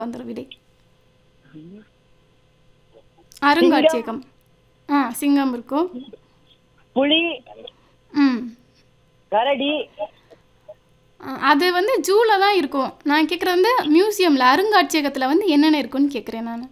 வந்துடும் விடை அருங்காட்சியகம் ஆ சிங்கம் இருக்கும் புலி ம் கரடி ஆ, அது வந்து ஜூவில் தான் இருக்கும் நான் கேட்குறது வந்து மியூசியமில் அருங்காட்சியகத்தில் வந்து என்னென்ன இருக்குன்னு கேட்குறேன் நான்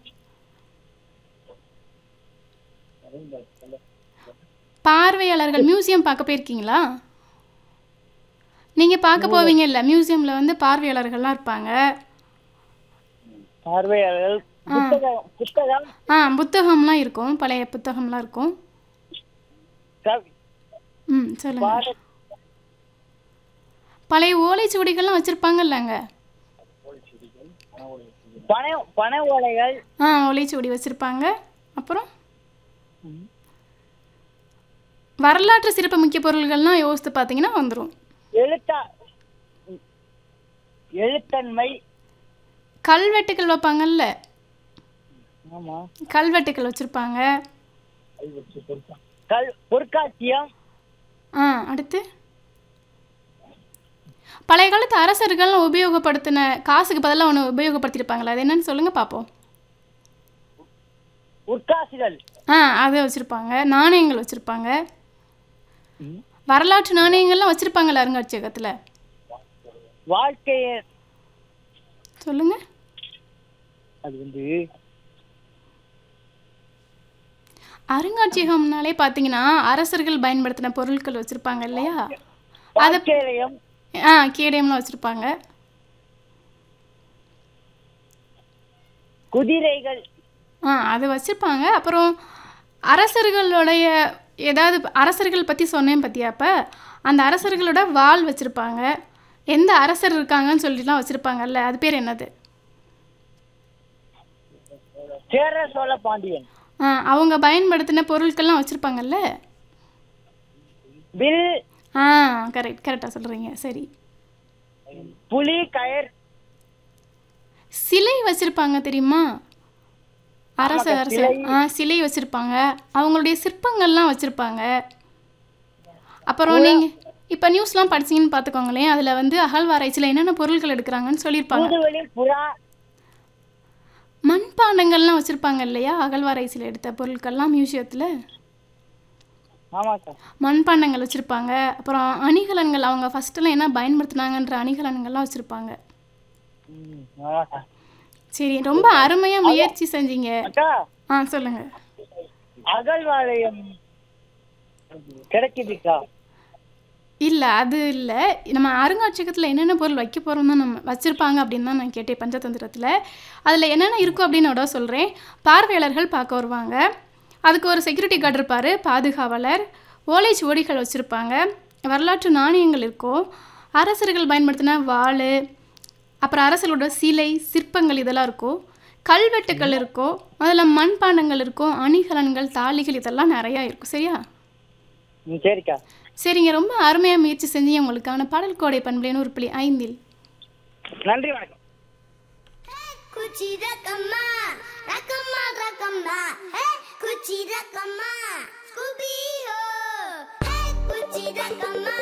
பார்வையாளர்கள் மியூசியம் பார்க்க போயிருக்கீங்களா நீங்கள் பார்க்க போவீங்கல்ல மியூசியமில் வந்து பார்வையாளர்கள்லாம் இருப்பாங்க பார்வையாளர்கள் புத்தகம் புத்தகம் ஆ புத்தகம்லாம் இருக்கும் பழைய புத்தகம்லாம் இருக்கும் கவி ம் சொல்லுங்க பாட- பழைய ஓலைச்சுவடிகள்லாம் வச்சுருப்பாங்கல்லங்க பனை பனை ஓலைகள் ஆ ஓலைச்சுவடி வச்சுருப்பாங்க அப்புறம் வரலாற்று சிறப்பு முக்கிய பொருள்கள்லாம் யோசித்து பார்த்தீங்கன்னா வந்துடும் எழுத்தா எழுத்தன்மை கல்வெட்டுகள் வைப்பாங்கல்ல ஆமா கல்வெட்டுகள் வச்சுருப்பாங்க கல் பொற்காட்சியம் ஆ அடுத்து பழைய காலத்து அரசர்கள்லாம் உபயோகப்படுத்தின காசுக்கு பதிலாக ஒன்று உபயோகப்படுத்தியிருப்பாங்களா அது என்னன்னு சொல்லுங்கள் பார்ப்போம் உட்காசுகள் ஆ அதை வச்சுருப்பாங்க நாணயங்கள் வச்சுருப்பாங்க வரலாற்று நாணயங்கள்லாம் வச்சுருப்பாங்கல்ல அருங்காட்சியகத்தில் வாழ்க்கையை சொல்லுங்கள் அது வந்து அருங்காட்சியகம்னாலே பார்த்தீங்கன்னா அரசர்கள் பயன்படுத்தின பொருட்கள் வச்சுருப்பாங்க இல்லையா அதை வாழ்க்கையம் ஆ கேடயம்லாம் வச்சுருப்பாங்க குதிரைகள் ஆ அது வச்சுருப்பாங்க அப்புறம் அரசர்களுடைய ஏதாவது அரசர்கள் பற்றி சொன்னேன் பார்த்தியா அப்போ அந்த அரசர்களோட வாள் வச்சுருப்பாங்க எந்த அரசர் இருக்காங்கன்னு சொல்லிட்டுலாம் வச்சுருப்பாங்கல்ல அது பேர் என்னது சேர சோழ பாண்டியன் ஆ அவங்க பயன்படுத்தின பொருட்கள்லாம் வச்சுருப்பாங்கல்ல வில் ஆ கரெக்ட் கரெக்டாக சொல்கிறீங்க சரி புலி கயர் சிலை வச்சுருப்பாங்க தெரியுமா அரச ஆமாக்கா, அரச சிலை. ஆ சிலை வச்சுருப்பாங்க அவங்களுடைய சிற்பங்கள்லாம் வச்சுருப்பாங்க அப்புறம் நீங்கள் இப்போ நியூஸ்லாம் படிச்சீங்கன்னு பார்த்துக்கோங்களேன் அதில் வந்து அகழ்வாராய்ச்சியில் என்னென்ன பொருட்கள் எடுக்கிறாங்கன்னு சொல்லியிருப்பாங்க தூதுவளி புறா மண்பாண்டங்கள்லாம் வச்சுருப்பாங்க இல்லையா அகழ்வாராய்ச்சியில் எடுத்த பொருட்கள்லாம் மியூசியத்தில் ஆமா சார் மண்பாண்டங்கள் வச்சுருப்பாங்க அப்புறம் அணிகலன்கள் அவங்க ஃபஸ்ட்டெல்லாம் என்ன பயன்படுத்துனாங்கன்ற அணிகலன்கள்லாம் வச்சுருப்பாங்க ம், ஆமா சார் சரி ரொம்ப அருமையாக முயற்சி செஞ்சீங்க அக்கா ஆ சொல்லுங்கள் அகழ்வாலயம் கிடைக்குதுக்கா இல்லை அது இல்லை நம்ம அருங்காட்சியகத்தில் என்னென்ன பொருள் வைக்க போகிறோம் தான் நம்ம வச்சுருப்பாங்க அப்படின்னு தான் நான் கேட்டேன் பஞ்சதந்திரத்தில் அதில் என்னென்ன இருக்கும் அப்படின்னு நான் சொல்கிறேன் பார்வையாளர்கள் பார்க்க வருவாங்க அதுக்கு ஒரு செக்யூரிட்டி கார்டு இருப்பார் பாதுகாவலர் ஓலைச்சுவடிகள் வச்சுருப்பாங்க வரலாற்று நாணயங்கள் இருக்கும் அரசர்கள் பயன்படுத்தின வாள் அப்புறம் அரசர்களோட சிலை சிற்பங்கள் இதெல்லாம் இருக்கும் கல்வெட்டுகள் இருக்கும் அதில் மண்பாண்டங்கள் இருக்கும் அணிகலன்கள் தாலிகள் இதெல்லாம் நிறையா இருக்கும் சரியா ம் சரிக்கா சரிங்க ரொம்ப அருமையாக முயற்சி செஞ்சு உங்களுக்கான பாடல் கோடை பண்புலேன்னு ஒரு புள்ளி ஐந்தில் நன்றி வணக்கம் कुची रकम्मा रकम्मा रकम्मा है कुची रकम्मा स्कूबी हो है कुची रकम्मा